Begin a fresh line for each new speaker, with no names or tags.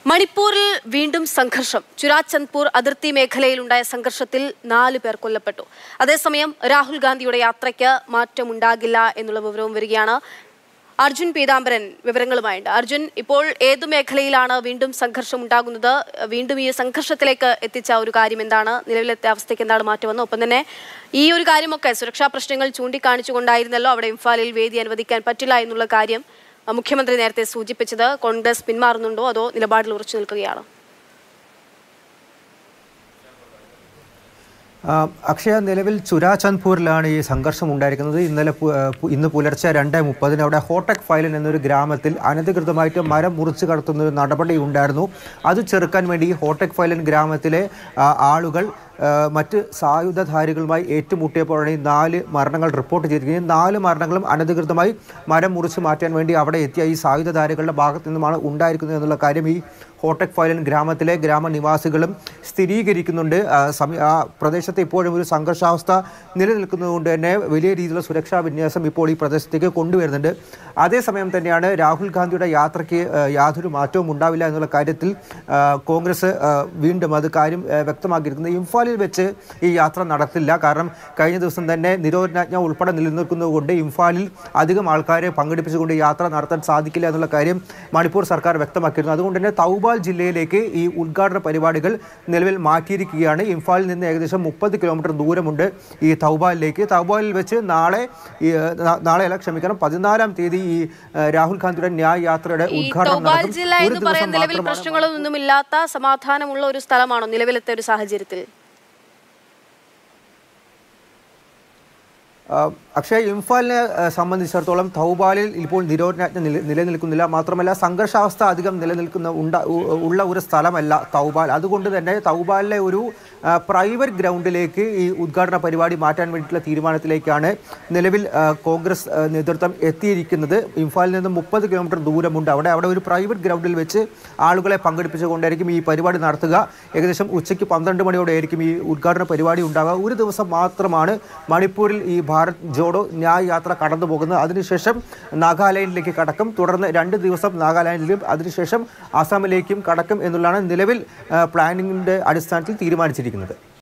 മണിപ്പൂരിൽ വീണ്ടും സംഘർഷം ചുരാചന്ദ്പൂർ അതിർത്തി മേഖലയിലുണ്ടായ സംഘർഷത്തിൽ നാല് പേർ കൊല്ലപ്പെട്ടു അതേസമയം രാഹുൽ ഗാന്ധിയുടെ യാത്രയ്ക്ക് മാറ്റമുണ്ടാകില്ല എന്നുള്ള വിവരവും വരികയാണ് അർജുൻ പീതാംബരൻ വിവരങ്ങളുമായുണ്ട് അർജുൻ ഇപ്പോൾ ഏതു മേഖലയിലാണ് വീണ്ടും സംഘർഷം ഉണ്ടാകുന്നത് വീണ്ടും ഈ സംഘർഷത്തിലേക്ക് എത്തിച്ച ഒരു കാര്യം എന്താണ് നിലവിലത്തെ അവസ്ഥയ്ക്ക് എന്താണ് മാറ്റമെന്ന് ഒപ്പം തന്നെ ഈ ഒരു കാര്യമൊക്കെ സുരക്ഷാ പ്രശ്നങ്ങൾ ചൂണ്ടിക്കാണിച്ചുകൊണ്ടായിരുന്നല്ലോ അവിടെ ഇംഫാലിൽ വേദി അനുവദിക്കാൻ പറ്റില്ല എന്നുള്ള കാര്യം അഹ് മുഖ്യമന്ത്രി നേരത്തെ സൂചിപ്പിച്ചത് കോൺഗ്രസ് പിന്മാറുന്നുണ്ടോ അതോ നിലപാടിൽ ഉറച്ചു നിൽക്കുകയാണോ
ആ, അക്ഷയ നിലവിൽ ചുരാചന്ദ്പൂരിലാണ് ഈ സംഘർഷം ഉണ്ടായിരിക്കുന്നത് ഇന്നലെ പു- ആ, പു- ഇന്ന് പുലർച്ചെ രണ്ട് മുപ്പതിന് അവിടെ ഹോട്ടക് ഫൈലൻ എന്നൊരു ഗ്രാമത്തിൽ അനധികൃതമായിട്ട് മരം മുറിച്ച് കടത്തുന്ന ഒരു നടപടി ഉണ്ടായിരുന്നു അത് ചെറുക്കാൻ വേണ്ടി ഈ ഹോട്ടക് ഫൈലൻ ഗ്രാമത്തിലെ ആ, ആളുകൾ ആ, മറ്റ് സായുധധാരികളുമായി ഏറ്റുമുട്ടിയപ്പോഴാണ് ഈ നാല് മരണങ്ങൾ റിപ്പോർട്ട് ചെയ്തിരിക്കുന്നത് ഈ നാല് മരണങ്ങളും അനധികൃതമായി മരം മുറിച്ച് മാറ്റാൻ വേണ്ടി അവിടെ എത്തിയ ഈ സായുധധാരികളുടെ ഭാഗത്തു നിന്നുമാണ് ഉണ്ടായിരിക്കുന്നത് എന്നുള്ള കാര്യം ഈ ഹോട്ടക് ഫൈലൻ ഗ്രാമത്തിലെ ഗ്രാമനിവാസികളും സ്ഥിരീകരിക്കുന്നുണ്ട് ആ, സമി- ആ പ്രദേശത്ത് ഇപ്പോഴും ഒരു സംഘർഷാവസ്ഥ നിലനിൽക്കുന്നതുകൊണ്ട് തന്നെ വലിയ രീതിയിലുള്ള സുരക്ഷാ വിന്യാസം ഇപ്പോൾ ഈ പ്രദേശത്തേക്ക് കൊണ്ടുവരുന്നുണ്ട് അതേസമയം തന്നെയാണ് രാഹുൽ ഗാന്ധിയുടെ യാത്രയ്ക്ക് ആ, യാതൊരു മാറ്റവും ഉണ്ടാവില്ല എന്നുള്ള കാര്യത്തിൽ ആ, കോൺഗ്രസ് ആ, വീണ്ടും അത് കാര്യം ആ, വ്യക്തമാക്കിയിരിക്കുന്നത് ഇംഫാലിൽ വെച്ച് ഈ യാത്ര നടത്തില്ല കാരണം കഴിഞ്ഞ ദിവസം തന്നെ നിരോധനാജ്ഞ ഉൾപ്പെടെ നിലനിൽക്കുന്നതുകൊണ്ട് ഇംഫാലിൽ അധികം ആൾക്കാരെ പങ്കെടുപ്പിച്ചുകൊണ്ട് ഈ യാത്ര നടത്താൻ സാധിക്കില്ല എന്നുള്ള കാര്യം മണിപ്പൂർ സർക്കാർ വ്യക്തമാക്കിയിരുന്നു അതുകൊണ്ട് തന്നെ തൗബാൽ ജില്ലയിലേക്ക് ഈ ഉദ്ഘാടന പരിപാടികൾ നിലവിൽ മാറ്റിയിരിക്കുകയാണ് ഇംഫാലിൽ നിന്ന് ഏകദേശം മുപ്പത് കിലോമീറ്റർ ദൂരമുണ്ട് ഈ തൗബാലിലേക്ക് തൗബാലിൽ വെച്ച് നാളെ ഈ നാ- നാളെയല്ല ക്ഷമിക്കണം പതിനാലാം തീയതി ഈ ഏഹ്, രാഹുൽ ഗാന്ധിയുടെ ന്യായ് യാത്രയുടെ
ഈ
ഉദ്ഘാടനം
തൗബാൽ
നടക്കും
ജില്ല
ഒരു
എന്ന്
ദിവസം
പറയാൻ നിലവിൽ
മാത്രമാണ്
പ്രശ്നങ്ങളൊന്നും ഇല്ലാത്ത സമാധാനമുള്ള ഒരു സ്ഥലമാണോ നിലവിലത്തെ ഒരു സാഹചര്യത്തിൽ
ആ, അക്ഷയ് ഇംഫാലിനെ ആ, സംബന്ധിച്ചിടത്തോളം തൗബാലിൽ ഇപ്പോൾ നിരോധനാജ്ഞ നില- നിലനിൽക്കുന്നില്ല മാത്രമല്ല സംഘർഷാവസ്ഥ അധികം നിലനിൽക്കുന്ന ഉണ്ട ഉ- ഉള്ള ഒരു സ്ഥലമല്ല തൗബാൽ അതുകൊണ്ട് തന്നെ തൗബാലിലെ ഒരു ആ, പ്രൈവറ്റ് ഗ്രൗണ്ടിലേക്ക് ഈ ഉദ്ഘാടന പരിപാടി മാറ്റാൻ വേണ്ടിയിട്ടുള്ള തീരുമാനത്തിലേക്കാണ് നിലവിൽ ആ, കോൺഗ്രസ് ആ, നേതൃത്വം എത്തിയിരിക്കുന്നത് ഇംഫാലിൽ നിന്ന് മുപ്പത് കിലോമീറ്റർ ദൂരമുണ്ട് അവിടെ അവിടെ ഒരു പ്രൈവറ്റ് ഗ്രൗണ്ടിൽ വെച്ച് ആളുകളെ പങ്കെടുപ്പിച്ചുകൊണ്ടായിരിക്കും ഈ പരിപാടി നടത്തുക ഏകദേശം ഉച്ചയ്ക്ക് പന്ത്രണ്ട് മണിയോടെ ആയിരിക്കും ഈ ഉദ്ഘാടന പരിപാടി ഉണ്ടാകുക ഒരു ദിവസം മാത്രമാണ് മണിപ്പൂരിൽ ഈ ഭാരത് ജോഡോ ന്യായ് യാത്ര കടന്നു പോകുന്നത് അതിനുശേഷം നാഗാലാൻഡിലേക്ക് കടക്കും തുടർന്ന് രണ്ട് ദിവസം നാഗാലാൻഡിലും അതിനുശേഷം ആസാമിലേക്കും കടക്കും എന്നുള്ളതാണ് നിലവിൽ ആ, പ്ലാനിങ്ങിൻ്റെ അടിസ്ഥാനത്തിൽ തീരുമാനിച്ചിരിക്കുന്നത്